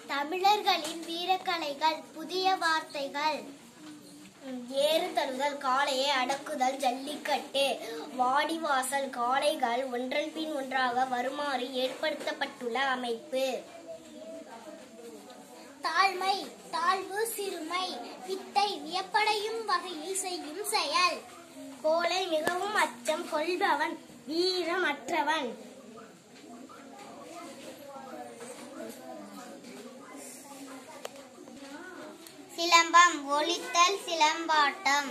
தமிழர்களின் வீரக்கலைகள் புதிய வார்த்தைகள் ஏறுதழுதல் காளையை அடக்குதல் ஜல்லிக்கட்டு வாடிவாசல் காளைகள் ஒன்றன் பின் ஒன்றாக வருமாறு ஏற்படுத்தப்பட்டுள்ள அமைப்பு தாழ்மை தாழ்வு சிறுமை வித்தை வியப்படையும் வகையில் செய்யும் செயல் கோலை மிகவும் அச்சம் கொள்பவன் வீரமற்றவன் சிலம்பம் ஒலித்தல் சிலம்பாட்டம்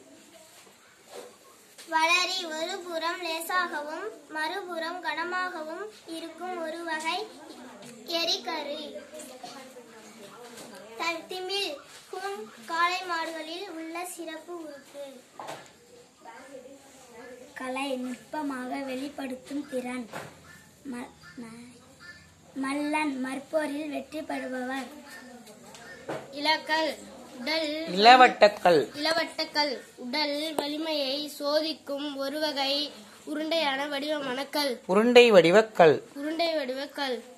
வளரி ஒரு புறம் லேசாகவும் மறுபுறம் கனமாகவும் இருக்கும் ஒரு வகை எரிகரு த- திமில் கூன் காளை மாடுகளில் உள்ள சிறப்பு உறுப்பு கலை நுட்பமாக வெளிப்படுத்தும் திறன் ம- ம- மல்லன் மற்போரில் வெற்றி பெறுபவர் இலக்கல் உடல் இளவட்டக்கல் இளவட்டக்கல் உடல் வலிமையை சோதிக்கும் ஒரு வகை உருண்டையான வடிவமான கல் உருண்டை வடிவக்கல் உருண்டை வடிவ கல்